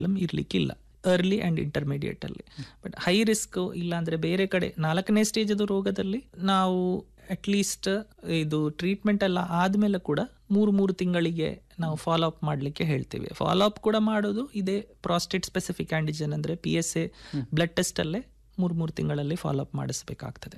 ಇರ್ಲಿಕ್ಕಿಲ್ಲ early and intermediate ಅಲ್ಲಿ but high risk ಇಲ್ಲ ಅಂದ್ರೆ ಬೇರೆ ಕಡೆ ನಾಲ್ಕನೇ ಸ್ಟೇಜ್ ರೋಗದಲ್ಲಿ ನಾವು ಅಟ್ಲೀಸ್ಟ್ ಇದು ಟ್ರೀಟ್ಮೆಂಟ್ ಎಲ್ಲ ಆದ್ಮೇಲೆ ಕೂಡ ಮೂರು ಮೂರು ತಿಂಗಳಿಗೆ ನಾವು ಫಾಲೋ ಅಪ್ ಮಾಡ್ಲಿಕ್ಕೆ ಹೇಳ್ತೀವಿ ಫಾಲೋ ಅಪ್ ಕೂಡ ಮಾಡೋದು ಇದೇ ಪ್ರಾಸ್ಟೇಟ್ ಸ್ಪೆಸಿಫಿಕ್ ಆಂಟಿಜನ್ ಅಂದ್ರೆ P S A blood test ಅಲ್ಲೇ ಮೂರು ಮೂರು ತಿಂಗಳಲ್ಲಿ ಫಾಲೋ ಅಪ್ ಮಾಡಿಸ್ಬೇಕಾಗ್ತದೆ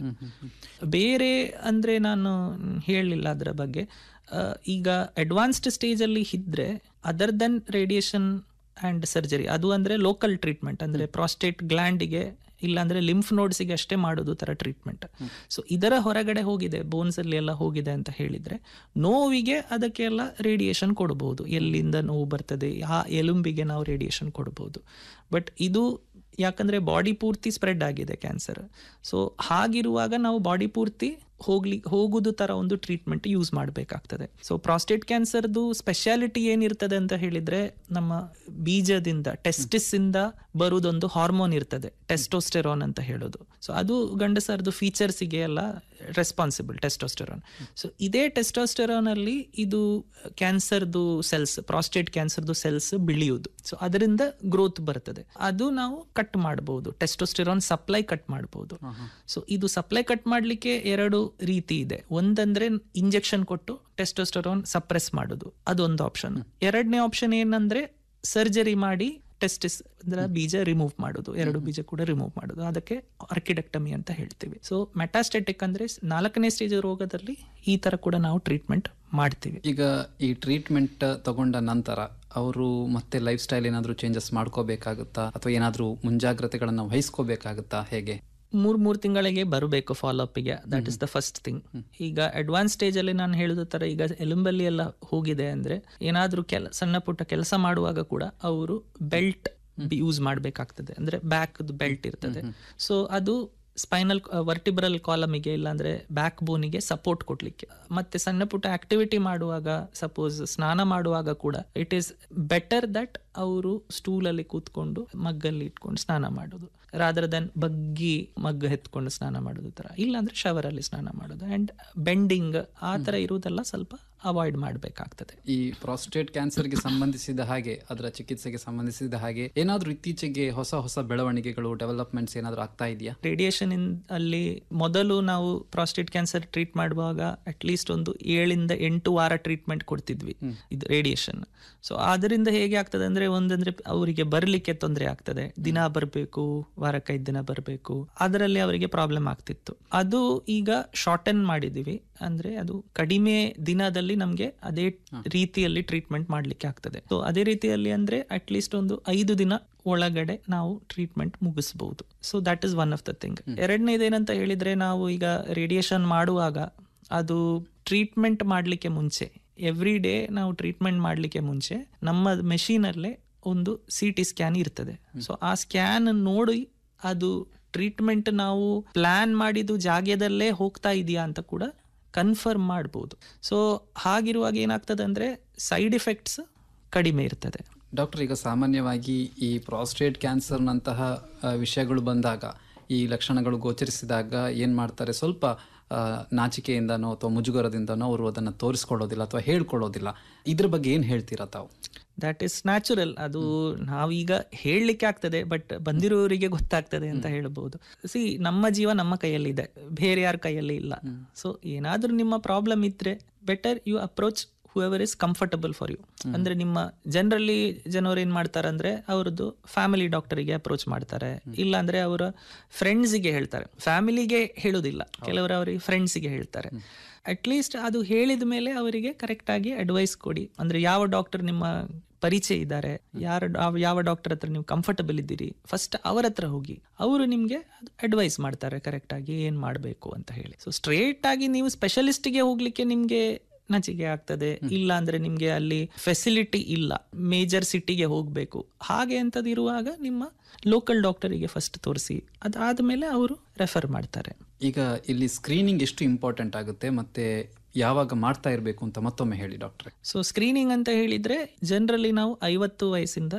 ಬೇರೆ ಅಂದ್ರೆ ನಾನು ಹೇಳಲಿಲ್ಲ ಅದರ ಬಗ್ಗೆ ಆ, ಈಗ ಅಡ್ವಾನ್ಸ್ಡ್ ಸ್ಟೇಜ್ ಅಲ್ಲಿ ಇದ್ರೆ other then radiation and surgery ಅದು ಅಂದ್ರೆ ಲೋಕಲ್ ಟ್ರೀಟ್ಮೆಂಟ್ ಅಂದ್ರೆ ಪ್ರಾಸ್ಟೇಟ್ ಗ್ಲ್ಯಾಂಡಿಗೆ ಇಲ್ಲಾಂದ್ರೆ ಲಿಂಫ್ ನೋಡ್ಸಿಗೆ ಅಷ್ಟೇ ಮಾಡೋದು ತರ ಟ್ರೀಟ್ಮೆಂಟ್ ಸೊ ಇದರ ಹೊರಗಡೆ ಹೋಗಿದೆ ಬೋನ್ಸ್ ಅಲ್ಲಿ ಎಲ್ಲ ಹೋಗಿದೆ ಅಂತ ಹೇಳಿದ್ರೆ ನೋವಿಗೆ ಅದಕ್ಕೆಲ್ಲ ರೇಡಿಯೇಷನ್ ಕೊಡಬಹುದು ಎಲ್ಲಿಂದ ನೋವು ಬರ್ತದೆ ಆ ಎಲುಂಬಿಗೆ ನಾವು ರೇಡಿಯೇಷನ್ ಕೊಡಬಹುದು ಬಟ್ ಇದು ಯಾಕಂದ್ರೆ ಬಾಡಿ ಪೂರ್ತಿ ಸ್ಪ್ರೆಡ್ ಆಗಿದೆ ಕ್ಯಾನ್ಸರ್ ಸೊ ಹಾಗಿರುವಾಗ ನಾವು ಬಾಡಿ ಪೂರ್ತಿ ಹೋಗ್ಲಿ ಹೋಗುದು ತರ ಒಂದು ಟ್ರೀಟ್ಮೆಂಟ್ ಯೂಸ್ ಮಾಡಬೇಕಾಗ್ತದೆ ಸೊ ಪ್ರಾಸ್ಟೇಟ್ ಕ್ಯಾನ್ಸರ್ದು ಸ್ಪೆಷಾಲಿಟಿ ಏನಿರ್ತದೆ ಅಂತ ಹೇಳಿದ್ರೆ ನಮ್ಮ ಬೀಜದಿಂದ ಟೆಸ್ಟಿಸ್ ಇಂದ ಬರುದೊಂದು ಹಾರ್ಮೋನ್ ಇರ್ತದೆ ಟೆಸ್ಟೋಸ್ಟೆರಾನ್ ಅಂತ ಹೇಳೋದು ಸೊ ಅದು ಗಂಡಸರದು ಫೀಚರ್ಸಿಗೆ ಎಲ್ಲ ರೆಸ್ಪಾನ್ಸಿಬಲ್ ಟೆಸ್ಟೋಸ್ಟೆರಾನ್ ಸೊ ಇದೇ ಟೆಸ್ಟೋಸ್ಟೆರಾನ್ ಅಲ್ಲಿ ಇದು ಕ್ಯಾನ್ಸರ್ದು ಸೆಲ್ಸ್ ಪ್ರಾಸ್ಟೇಟ್ ಕ್ಯಾನ್ಸರ್ದು ಸೆಲ್ಸ್ ಬೆಳೆಯುವುದು ಸೊ ಅದರಿಂದ ಗ್ರೋತ್ ಬರ್ತದೆ ಅದು ನಾವು ಕಟ್ ಮಾಡಬಹುದು ಟೆಸ್ಟೋಸ್ಟೆರಾನ್ ಸಪ್ಲೈ ಕಟ್ ಮಾಡಬಹುದು ಸೊ ಇದು ಸಪ್ಲೈ ಕಟ್ ಮಾಡ್ಲಿಕ್ಕೆ ಎರಡು ರೀತಿ ಇದೆ ಒಂದಂದ್ರೆ ಇಂಜೆಕ್ಷನ್ ಕೊಟ್ಟು ಟೆಸ್ಟೋಸ್ಟೆರಾನ್ ಸಪ್ರೆಸ್ ಮಾಡೋದು ಅದೊಂದು ಆಪ್ಷನ್ ಎರಡನೇ ಆಪ್ಷನ್ ಏನಂದ್ರೆ ಸರ್ಜರಿ ಮಾಡಿ ಟೆಸ್ಟಿಸ್ ಅಂದ್ರೆ ಬೀಜ ರಿಮೂವ್ ಮಾಡೋದು ಎರಡು ಬೀಜ ಕೂಡ ರಿಮೂವ್ ಮಾಡೋದು ಅದಕ್ಕೆ ಆರ್ಕಿಡೆಕ್ಟಮಿ ಅಂತ ಹೇಳ್ತೀವಿ ಸೊ ಮೆಟಾಸ್ಟೆಟಿಕ್ ಅಂದ್ರೆ ನಾಲ್ಕನೇ ಸ್ಟೇಜ್ ರೋಗದಲ್ಲಿ ಈ ತರ ಕೂಡ ನಾವು ಟ್ರೀಟ್ಮೆಂಟ್ ಮಾಡ್ತೀವಿ ಈಗ ಈ ಟ್ರೀಟ್ಮೆಂಟ್ ತಗೊಂಡ ನಂತರ ಅವರು ಮತ್ತೆ ಲೈಫ್ ಸ್ಟೈಲ್ ಏನಾದರೂ ಚೇಂಜಸ್ ಮಾಡ್ಕೋಬೇಕಾಗುತ್ತಾ ಅಥವಾ ಏನಾದರೂ ಮುಂಜಾಗ್ರತೆಗಳನ್ನು ವಹಿಸ್ಕೋಬೇಕಾಗುತ್ತಾ ಹೇಗೆ ಮೂರ್ ಮೂರ್ ತಿಂಗಳಿಗೆ ಬರಬೇಕು ಫಾಲೋ ಅಪ್ಗೆ that is the first thing ಈಗ ಅಡ್ವಾನ್ಸ್ ಸ್ಟೇಜ್ ಅಲ್ಲಿ ನಾನು ಹೇಳಿದ ತರ ಈಗ ಎಲುಂಬಲ್ಲಿ ಎಲ್ಲ ಹೋಗಿದೆ ಅಂದ್ರೆ ಏನಾದ್ರೂ ಕೆಲ ಸಣ್ಣ ಪುಟ್ಟ ಕೆಲಸ ಮಾಡುವಾಗ ಕೂಡ ಅವರು ಬೆಲ್ಟ್ ಯೂಸ್ ಮಾಡಬೇಕಾಗ್ತದೆ ಅಂದ್ರೆ ಬ್ಯಾಕ್ ಬೆಲ್ಟ್ ಇರ್ತದೆ ಸೊ ಅದು ಸ್ಪೈನಲ್ ವರ್ಟಿಬ್ರಲ್ ಕಾಲಮಿಗೆ ಇಲ್ಲಾಂದ್ರೆ ಬ್ಯಾಕ್ ಬೋನಿಗೆ ಸಪೋರ್ಟ್ ಕೊಡ್ಲಿಕ್ಕೆ ಮತ್ತೆ ಸಣ್ಣ ಪುಟ್ಟ ಆಕ್ಟಿವಿಟಿ ಮಾಡುವಾಗ ಸಪೋಸ್ ಸ್ನಾನ ಮಾಡುವಾಗ ಕೂಡ ಇಟ್ ಈಸ್ ಬೆಟರ್ ದಟ್ ಅವರು ಸ್ಟೂಲ್ ಅಲ್ಲಿ ಕೂತ್ಕೊಂಡು ಮಗ್ಗಲ್ಲಿ ಇಟ್ಕೊಂಡು ಸ್ನಾನ ಮಾಡೋದು ರಾದರ್ ದನ್ ಬಗ್ಗಿ ಮಗ್ಗ ಎತ್ಕೊಂಡು ಸ್ನಾನ ಮಾಡೋದು ತರ ಇಲ್ಲಾಂದ್ರೆ ಶವರ್ ಅಲ್ಲಿ ಸ್ನಾನ ಮಾಡೋದು ಅಂಡ್ ಬೆಂಡಿಂಗ್ ಆ ತರ ಇರುವುದೆಲ್ಲ ಸ್ವಲ್ಪ ಅವಾಯ್ಡ್ ಮಾಡಬೇಕಾಗ್ತದೆ ಈ ಪ್ರಾಸ್ಟೇಟ್ ಕ್ಯಾನ್ಸರ್ಗೆ ಸಂಬಂಧಿಸಿದ ಹಾಗೆ ಅದರ ಚಿಕಿತ್ಸೆಗೆ ಸಂಬಂಧಿಸಿದ ಹಾಗೆ ಏನಾದರೂ ಇತ್ತೀಚೆಗೆ ಹೊಸ ಹೊಸ ಬೆಳವಣಿಗೆಗಳು ಡೆವಲಪ್ಮೆಂಟ್ಸ್ ಏನಾದರೂ ಆಗ್ತಾ ಇದೆಯಾ ರೇಡಿಯೇಷನ್ ಅಲ್ಲಿ ಮೊದಲು ನಾವು ಪ್ರಾಸ್ಟೇಟ್ ಕ್ಯಾನ್ಸರ್ ಟ್ರೀಟ್ ಮಾಡುವಾಗ ಅಟ್ಲೀಸ್ಟ್ ಒಂದು ಏಳಿಂದ ಎಂಟು ವಾರ ಟ್ರೀಟ್ಮೆಂಟ್ ಕೊಡ್ತಿದ್ವಿ ಇದು ರೇಡಿಯೇಷನ್ ಸೊ ಅದರಿಂದ ಹೇಗೆ ಆಗ್ತದೆ ಅಂದ್ರೆ ಒಂದಂದ್ರೆ ಅವರಿಗೆ ಬರ್ಲಿಕ್ಕೆ ತೊಂದರೆ ಆಗ್ತದೆ ದಿನ ಬರಬೇಕು ವಾರಕ್ಕೈದು ದಿನ ಬರಬೇಕು ಅದರಲ್ಲಿ ಅವರಿಗೆ ಪ್ರಾಬ್ಲಮ್ ಆಗ್ತಿತ್ತು ಅದು ಈಗ ಶಾರ್ಟನ್ ಮಾಡಿದೀವಿ ಅಂದ್ರೆ ಅದು ಕಡಿಮೆ ದಿನದಲ್ಲಿ ನಮ್ಗೆ ಅದೇ ರೀತಿಯಲ್ಲಿ ಟ್ರೀಟ್ಮೆಂಟ್ ಮಾಡ್ಲಿಕ್ಕೆ ಆಗ್ತದೆ ಸೊ ಅದೇ ರೀತಿಯಲ್ಲಿ ಅಂದ್ರೆ ಅಟ್ಲೀಸ್ಟ್ ಒಂದು ಐದು ದಿನ ಒಳಗಡೆ ನಾವು ಟ್ರೀಟ್ಮೆಂಟ್ ಮುಗಿಸಬಹುದು so that is one of the thing ಎರಡನೇದೇನಂತ ಹೇಳಿದ್ರೆ ನಾವು ಈಗ ರೇಡಿಯೇಷನ್ ಮಾಡುವಾಗ ಅದು ಟ್ರೀಟ್ಮೆಂಟ್ ಮಾಡಲಿಕ್ಕೆ ಮುಂಚೆ ಎವ್ರಿ ಡೇ ನಾವು ಟ್ರೀಟ್ಮೆಂಟ್ ಮಾಡಲಿಕ್ಕೆ ಮುಂಚೆ ನಮ್ಮ machine ಅಲ್ಲೇ ಒಂದು ಸಿ ಟಿ ಸ್ಕ್ಯಾನ್ ಇರ್ತದೆ ಸೊ ಆ ಸ್ಕ್ಯಾನ್ ನೋಡಿ ಅದು ಟ್ರೀಟ್ಮೆಂಟ್ ನಾವು ಪ್ಲಾನ್ ಮಾಡಿದ್ದು ಜಾಗದಲ್ಲೇ ಹೋಗ್ತಾ ಇದೆಯಾ ಅಂತ ಕೂಡ ಕನ್ಫರ್ಮ್ ಮಾಡ್ಬೋದು ಸೊ ಹಾಗಿರುವಾಗ ಏನಾಗ್ತದೆ ಅಂದ್ರೆ ಸೈಡ್ ಎಫೆಕ್ಟ್ಸ್ ಕಡಿಮೆ ಇರ್ತದೆ ಡಾಕ್ಟರ್ ಈಗ ಸಾಮಾನ್ಯವಾಗಿ ಈ ಪ್ರಾಸ್ಟೇಟ್ ಕ್ಯಾನ್ಸರ್ನಂತಹ ಆ, ವಿಷಯಗಳು ಬಂದಾಗ ಈ ಲಕ್ಷಣಗಳು ಗೋಚರಿಸಿದಾಗ ಏನು ಮಾಡ್ತಾರೆ ಸ್ವಲ್ಪ ಆ, ನಾಚಿಕೆಯಿಂದನೋ ಅಥವಾ ಮುಜುಗರದಿಂದನೋ ಅವರು ಅದನ್ನು ತೋರಿಸ್ಕೊಳ್ಳೋದಿಲ್ಲ ಅಥವಾ ಹೇಳ್ಕೊಳ್ಳೋದಿಲ್ಲ ಇದ್ರ ಬಗ್ಗೆ ಏನು ಹೇಳ್ತೀರಾ ತಾವು ದಟ್ ಇಸ್ ನ್ಯಾಚುರಲ್ ಅದು ನಾವೀಗ ಹೇಳಲಿಕ್ಕೆ ಆಗ್ತದೆ ಬಟ್ ಬಂದಿರೋರಿಗೆ ಗೊತ್ತಾಗ್ತದೆ ಅಂತ ಹೇಳ್ಬೋದು ಸಿ ನಮ್ಮ ಜೀವ ನಮ್ಮ ಕೈಯಲ್ಲಿ ಇದೆ ಬೇರೆ ಯಾರ ಕೈಯಲ್ಲಿ ಇಲ್ಲ ಸೊ ಏನಾದ್ರೂ ನಿಮ್ಮ ಪ್ರಾಬ್ಲಮ್ ಇದ್ರೆ better you approach whoever is comfortable for you ಅಂದ್ರೆ ನಿಮ್ಮ ಜನರಲಿ ಜನರು ಏನ್ ಮಾಡ್ತಾರೆ ಅಂದ್ರೆ ಅವ್ರದ್ದು ಫ್ಯಾಮಿಲಿ ಡಾಕ್ಟರಿಗೆ ಅಪ್ರೋಚ್ ಮಾಡ್ತಾರೆ ಇಲ್ಲ ಅಂದ್ರೆ ಅವರ ಫ್ರೆಂಡ್ಸಿಗೆ ಹೇಳ್ತಾರೆ ಫ್ಯಾಮಿಲಿಗೆ ಹೇಳೋದಿಲ್ಲ ಕೆಲವರು ಅವರಿಗೆ ಫ್ರೆಂಡ್ಸಿಗೆ ಹೇಳ್ತಾರೆ ಅಟ್ಲೀಸ್ಟ್ ಅದು ಹೇಳಿದ ಮೇಲೆ ಅವರಿಗೆ ಕರೆಕ್ಟ್ ಆಗಿ ಅಡ್ವೈಸ್ ಕೊಡಿ ಅಂದ್ರೆ ಯಾವ ಡಾಕ್ಟರ್ ನಿಮ್ಮ ಪರಿಚಯ ಇದ್ದಾರೆ ಯಾರ ಯಾವ ಡಾಕ್ಟರ್ ಹತ್ರ ನೀವು ಕಂಫರ್ಟಬಲ್ ಇದ್ದೀರಿ ಫಸ್ಟ್ ಅವರ ಹತ್ರ ಹೋಗಿ ಅವರು ನಿಮ್ಗೆ ಅಡ್ವೈಸ್ ಮಾಡ್ತಾರೆ ಕರೆಕ್ಟ್ ಆಗಿ ಏನ್ ಮಾಡಬೇಕು ಅಂತ ಹೇಳಿ ಸೊ ಸ್ಟ್ರೇಟ್ ಆಗಿ ನೀವು ಸ್ಪೆಷಲಿಸ್ಟ್ಗೆ ಹೋಗ್ಲಿಕ್ಕೆ ನಿಮ್ಗೆ ನಚಿಕೆ ಆಗ್ತದೆ ಇಲ್ಲ ಅಂದ್ರೆ ನಿಮ್ಗೆ ಅಲ್ಲಿ ಫೆಸಿಲಿಟಿ ಇಲ್ಲ ಮೇಜರ್ ಸಿಟಿಗೆ ಹೋಗ್ಬೇಕು ಹಾಗೆ ಅಂತದ್ ಇರುವಾಗ ನಿಮ್ಮ ಲೋಕಲ್ ಡಾಕ್ಟರಿಗೆ ಫಸ್ಟ್ ತೋರಿಸಿ ಅದಾದ್ಮೇಲೆ ಅವರು ರೆಫರ್ ಮಾಡ್ತಾರೆ ಈಗ ಇಲ್ಲಿ ಸ್ಕ್ರೀನಿಂಗ್ ಎಷ್ಟು ಇಂಪಾರ್ಟೆಂಟ್ ಆಗುತ್ತೆ ಮತ್ತೆ ಯಾವಾಗ ಮಾಡ್ತಾ ಇರಬೇಕು ಅಂತ ಮತ್ತೊಮ್ಮೆ ಹೇಳಿ ಡಾಕ್ಟ್ರೆ ಸೊ ಸ್ಕ್ರೀನಿಂಗ್ ಅಂತ ಹೇಳಿದ್ರೆ ಜನರಲಿ ನಾವು ಐವತ್ತು ವಯಸ್ಸಿಂದ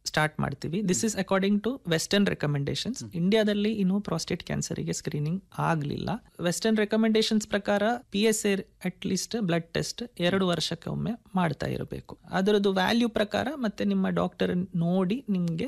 ಸ್ಟಾರ್ಟ್ ಮಾಡ್ತೀವಿ this is according to western recommendations ಇಂಡಿಯಾದಲ್ಲಿ ಇನ್ನೂ ಪ್ರಾಸ್ಟೇಟ್ ಕ್ಯಾನ್ಸರಿಗೆ ಸ್ಕ್ರೀನಿಂಗ್ ಆಗಲಿಲ್ಲ ವೆಸ್ಟರ್ನ್ ರೆಕಮೆಂಡೇಶನ್ಸ್ ಪ್ರಕಾರ P S A at least blood test ಎರಡು ವರ್ಷಕ್ಕೆ ಒಮ್ಮೆ ಮಾಡ್ತಾ ಇರಬೇಕು ಅದರದ್ದು ವ್ಯಾಲ್ಯೂ ಪ್ರಕಾರ ಮತ್ತೆ ನಿಮ್ಮ ಡಾಕ್ಟರ್ ನೋಡಿ ನಿಮಗೆ